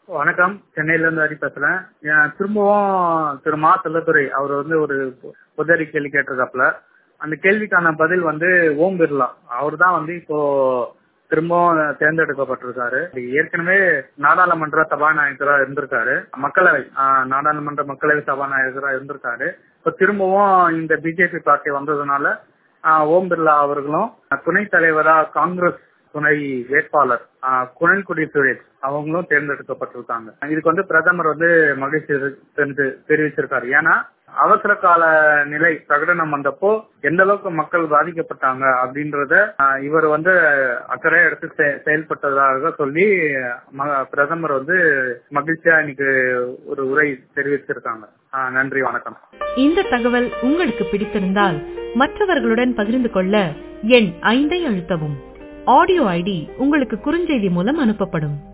வணக்கம் சென்னையில இருந்து ஹரி பேசுறேன் ஏன் திரும்பவும் திரு மா செல்லத்துறை அவர் வந்து ஒரு புதறி கேள்வி கேட்டிருக்காப்ல அந்த கேள்விக்கான பதில் வந்து ஓம் பிர்லா அவர் தான் வந்து இப்போ திரும்பவும் தேர்ந்தெடுக்கப்பட்டிருக்காரு ஏற்கனவே நாடாளுமன்ற சபாநாயகரா இருந்திருக்காரு மக்களவை ஆஹ், நாடாளுமன்ற மக்களவை சபாநாயகரா இருந்திருக்காரு இப்ப திரும்பவும் இந்த பிஜேபி பார்ட்டி வந்ததுனால ஆஹ், ஓம் பிர்லா அவர்களும் துணைத் தலைவரா காங்கிரஸ் துணை வேட்பாளர் ஆஹ், குணல்குடி சுரேஷ் அவங்களும் தேர்ந்தெடுக்கப்பட்டிருக்காங்க இதுக்கு வந்து பிரதமர் வந்து மகிழ்ச்சி தெரிந்து தெரிவிச்சிருக்காரு ஏன்னா அவசர கால நிலை பிரகடனம் வந்தப்போ எந்த அளவுக்கு மக்கள் பாதிக்கப்பட்டாங்க அப்படின்றத ஆஹ், இவர் வந்து அக்கறை எடுத்து செ- செயல்பட்டதாக சொல்லி ம- பிரதமர் வந்து மகிழ்ச்சியா இன்னைக்கு ஒரு உரை தெரிவிச்சிருக்காங்க ஆஹ், நன்றி வணக்கம் இந்த தகவல் உங்களுக்கு பிடித்திருந்தால் மற்றவர்களுடன் பகிர்ந்து கொள்ள எண் ஐந்தை அழுத்தவும் ஆடியோ ஐடி உங்களுக்கு குறுஞ்செய்தி மூலம் அனுப்பப்படும்